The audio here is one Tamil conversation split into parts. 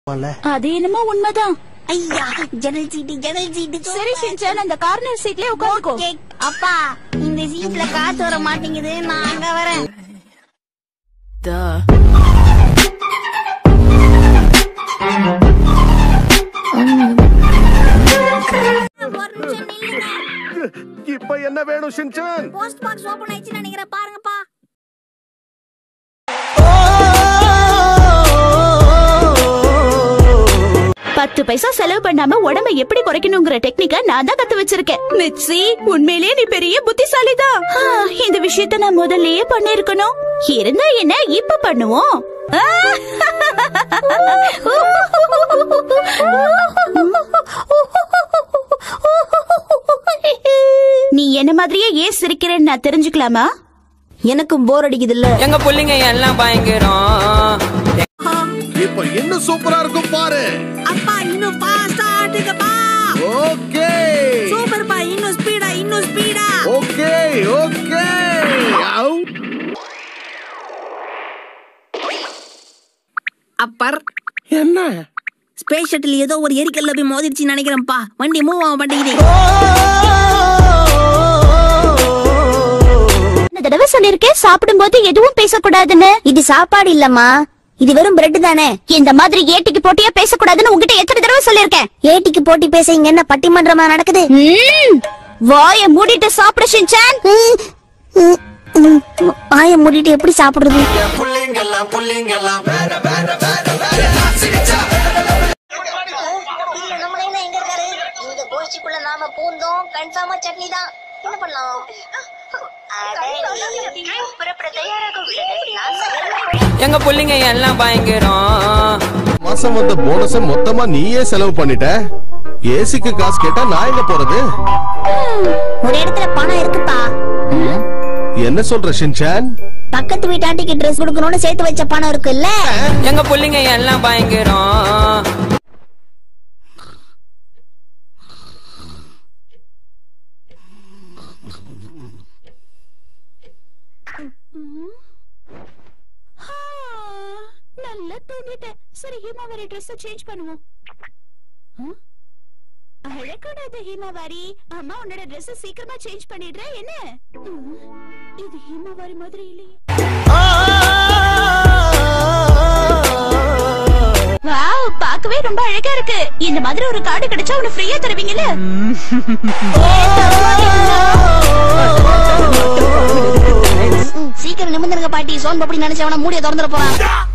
அது என்னமோ உண்மைதான் ஐயா ஜன்னல் சீட்டு ஜன்னல் சீட்டு சரி ஷின்சான் அந்த கார்னர் சீட்லயே உட்காந்துக்கோ ஓகே. அப்பா இந்த சீட்ல காத்து வர மாட்டேங்குது நான் அங்க வரேன் ஒரு நிமிஷம் நில்லுங்க இப்ப என்ன வேணும் ஷின்சான் போஸ்ட் பாக்ஸ் ஓபன் ஆயிடுச்சு நினைக்கிறேன் பாருங்கப்பா பத்து பைசா செலவு பண்ணாம உடம்ப எப்படி குறைக்கணுங்கிற டெக்னிக்க நான் தான் கத்து வச்சிருக்கேன் மிட்சி உண்மையிலேயே நீ பெரிய புத்திசாலி தான் இந்த விஷயத்த நான் முதல்லயே பண்ணிருக்கணும் இருந்தா என்ன இப்ப பண்ணுவோம் ஆ! நீ என்ன மாதிரியே ஏன் சிரிக்கிறேன்னு நான் தெரிஞ்சுக்கலாமா எனக்கும் போர் அடிக்குது இல்ல எங்க புள்ளைங்க எல்லாம் பயங்கரம் இப்ப இன்னும் சூப்பரா இருக்கும் பாரு அப்பா இன்னும் ஃபாஸ்டா ஆட்டுங்கப்பா ஓகே சூப்பர்ப்பா இன்னும் ஸ்பீடா இன்னும் ஸ்பீடா ஓகே ஓகே அப்பர் என்ன ஸ்பேஸ் ஷட்டில் ஏதோ ஒரு எரிக்கல்ல போய் மோதிருச்சுன்னு நினைக்கிறேன்ப்பா வண்டி மூவ் ஆக மாட்டேங்குது இந்த தடவை சொல்லிருக்கேன் சாப்பிடும்போது எதுவும் பேசக்கூடாதுன்னு இது சாப்பாடு இல்லம்மா இது வெறும் பிரெட் தானே இந்த மாதிரி ஏட்டிக்கு போட்டியா பேசக்கூடாதுன்னு உங்ககிட்ட எத்தனை தடவை சொல்லிருக்கேன் ஏட்டிக்கு போட்டி பேச இங்க என்ன பட்டிமன்றமா நடக்குது ம், வாய மூடிட்டு சாப்பிடு ஷின்சான் வாய மூடிட்டு எப்படி சாப்பிடுறது இந்த கோஷ்டிக்குள்ள நாம பூந்தோம் கன்ஃபார்மா சட்னி தான் என்ன பண்ணலாம் எங்க புள்ளைங்க எல்லாம் பயங்கரம் மாசம் வந்த போனஸ மொத்தமா நீயே செலவு பண்ணிட்ட ஏசிக்கு காசு கேட்டா நான் எங்க போறது ஒரு இடத்துல பணம் இருக்குப்பா என்ன சொல்ற ஷின்சான் பக்கத்து வீட்டாண்டிக்கு ட்ரெஸ் கொடுக்கணும்னு சேர்த்து வச்ச பணம் இருக்குல்ல எங்க புள்ளைங்க எல்லாம் பயங்கரம் ஆ, நல்லா தூங்கிட்டேன் சரி ஹீமாவாரி ட்ரெஸ் சேஞ்ச் பண்ணுவோம் ஆ? அழக்கூடாது ஹீமாவாரி அம்மா உன்னோட ட்ரெஸ் சீக்கிரமா சேஞ்ச் பண்ணிடுற என்ன ம், இது ஹீமாவாரி மாதிரி இல்லையே வாவ் பார்க்கவே ரொம்ப அழகா இருக்கு இந்த மாதிரி ஒரு கார்டு கிடைச்சா உனக்கு ஃப்ரீயா தருவீங்கல்ல சீக்கிரம் நிமிந்துருங்க பாட்டி சோன் பப்படி நினைச்சவன மூடிய திறந்துட போறான்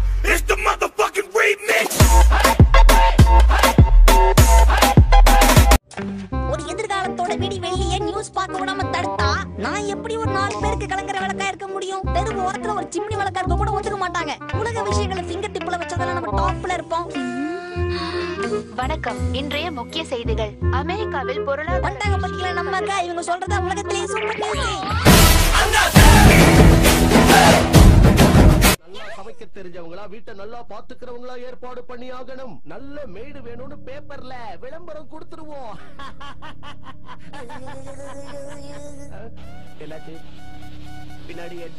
ஒரு எதிர்காலத்தோட விடி வெள்ளிய நியூஸ் பார்க்க விடாம தடுத்தா நான் எப்படி ஒரு நாலு பேருக்கு கலங்குற விளக்கா இருக்க முடியும் தெரு ஓரத்துல ஒரு சிம்னி விளக்கா இருக்க கூட ஒத்துக்க மாட்டாங்க உலக விஷயங்களை ஃபிங்கர் டிப்ல வச்சதால நம்ம டாப்ல இருப்போம் வணக்கம் இன்றைய முக்கிய செய்திகள் அமெரிக்காவில் பொருளாதார வந்துட்டாங்க பத்தியில நம்ம அக்கா இவங்க சொல்றதா உலகத்திலேயே சூப்பர் நியூஸ் நல்லா சமைக்க தெரிஞ்சவங்களா வீட்டை நல்லா பாத்துக்கிறவங்களா ஏற்பாடு பண்ணி ஆகணும் நல்ல மேடு வேணும்னு பேப்பர்ல விளம்பரம் கொடுத்துருவோம் என்னாச்சு பின்னாடி என்ன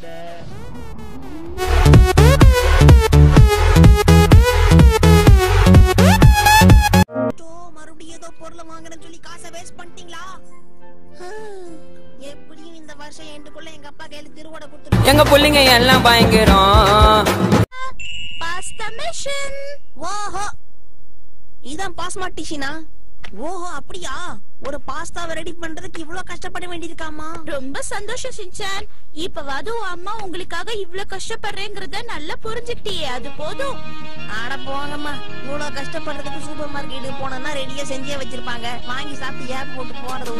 மறுபடியும் ஏதோ பொருளை வாங்குறேன்னு சொல்லி காசை வேஸ்ட் பண்ணிட்டீங்களா எப்படியும் இந்த வருஷம் எண்டுக்குள்ள எங்க அப்பா கையில திருவோட கொடுத்துருவோம் எங்க புள்ளைங்க எல்லாம் பயங்கரம் பாஸ்தா மிஷன் ஓஹோ இதான் பாஸ்மா டிஷினா ஓஹோ அப்படியா ஒரு பாஸ்தாவை ரெடி பண்றதுக்கு இவ்ளோ கஷ்டப்பட வேண்டியிருக்காமா ரொம்ப சந்தோஷம் சின்சான் இப்பவாது உன் அம்மா உங்களுக்காக இவ்ளோ கஷ்டப்படுறேங்கிறத நல்லா புரிஞ்சுக்கிட்டியே அது போதும் ஆட போங்கம்மா இவ்வளவு கஷ்டப்படுறதுக்கு சூப்பர் மார்க்கெட்டுக்கு போனோம்னா ரெடியா செஞ்சே வச்சிருப்பாங்க வாங்கி சாப்பிட்டு ஏப் போட்டு போறது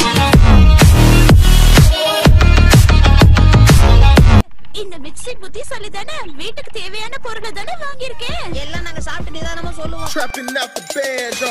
இந்த மிக்ஸி புத்திசாலி தானே வீட்டுக்கு தேவையான பொருளை தானே வாங்கியிருக்கேன் எல்லாம் நாங்க சாப்பிட்டு நிதானமா சொல்லுவோம் Trapping out the band,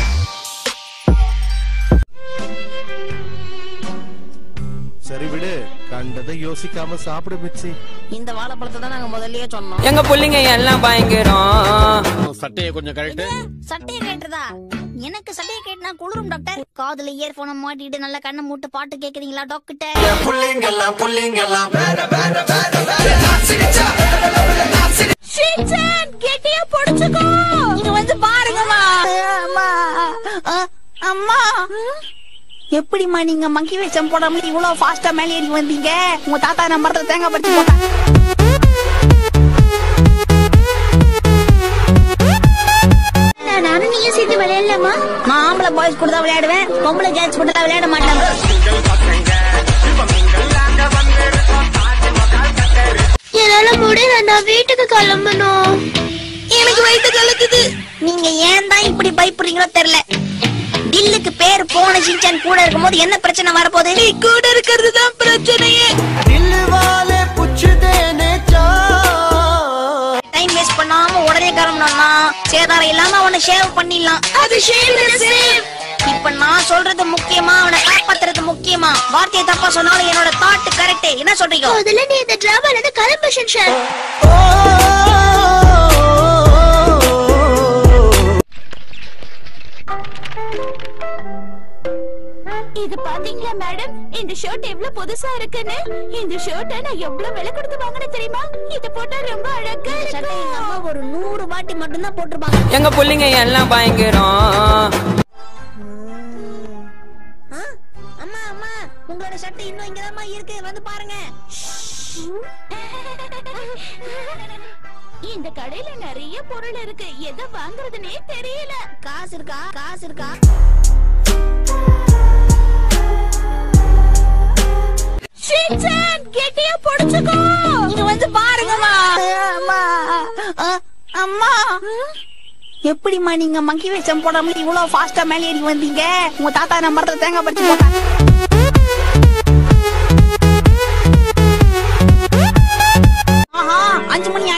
சரி விடு கண்டதை யோசிக்காம சாப்பிடு மிச்சி இந்த வாழைப்பழத்தை தான் நாங்க முதல்லயே சொன்னோம் எங்க புள்ளைங்க எல்லாம் பயங்கரம் சட்டையை கொஞ்சம் கழட்டு சட்டையை கேட்டுறதா எனக்கு சட்டையை கேட்டுனா குளிரும் டாக்டர் காதுல இயர்போனை மாட்டிட்டு நல்ல கண்ணை மூட்டு பாட்டு கேக்குறீங்களா டாக்டர் ஷின்சான் கெட்டியா புடிச்சுக்கோ இங்க வந்து பாருங்கம்மா அம்மா அ, அம்மா எப்படிம்மா நீங்க மங்கி வேஷம் போடாம இவ்வளவு ஃபாஸ்டா மேலே ஏறி வந்தீங்க உங்க தாத்தா நம்பர் தேங்காய் பறிச்சு போட்டாங்க நானும் நீயும் சேர்ந்து விளையாடலாமா நான் ஆம்பளை பாய்ஸ் கூட தான் விளையாடுவேன் பொம்பளை கேர்ள்ஸ் கூட தான் விளையாட மாட்டேன் என்னால முடியல நான் வீட்டுக்கு கிளம்பணும் எனக்கு வயிற்று கலக்குது நீங்க ஏன் தான் இப்படி பயப்படுறீங்களோ தெரியல டில்லுக்கு பேர் போன சின்சான் கூட இருக்கும்போது என்ன பிரச்சனை வரப்போகுது நீ கூட இருக்கிறது தான் பிரச்சனையே டைம் வேஸ்ட் பண்ணாம உடனே கிளம்பணும்னா சேதாரம் இல்லாம அவனை ஷேவ் பண்ணிடலாம் அது ஷேவ் இப்ப நான் சொல்றது முக்கியமா அவனை காப்பாத்துறது முக்கியமா வார்த்தையை தப்பா சொன்னாலும் என்னோட தாட் கரெக்ட் என்ன சொல்றீங்க முதல்ல நீ இந்த டிராமால இருந்து கிளம்பு ஷின்சான் இது பாத்தீங்களா மேடம் இந்த ஷர்ட் எவ்வளவு புதுசா இருக்குன்னு இந்த ஷர்ட்டை நான் எவ்வளவு விலை கொடுத்து வாங்கினேன் தெரியுமா இது போட்டா ரொம்ப அழகா சட்டை எங்க அம்மா இருக்கும் ஒரு நூறு வாட்டி மட்டும்தான் போட்டிருப்பாங்க எங்க புள்ளிங்க எல்லாம் பயங்கரம் ஆ? அம்மா அம்மா உங்களோட சட்டை இன்னும் இங்கதாம்மா இருக்கு வந்து பாருங்க இந்த கடையில நிறைய பொருள் இருக்கு எதை வாங்குறதுனே தெரியல காசு இருக்கா காசு இருக்கா ஷின்சான் கெட்டியா புடிச்சுக்கோ இங்க வந்து பாருங்கம்மா அம்மா அ, அம்மா எப்படிம்மா நீங்க மங்கி வேஷம் போடாம இவ்வளவு ஃபாஸ்டா மேலே ஏறி வந்தீங்க உங்க தாத்தா நம்பர் தேங்காய் பறிச்சு போட்டாங்க ஆஹா அஞ்சு மணி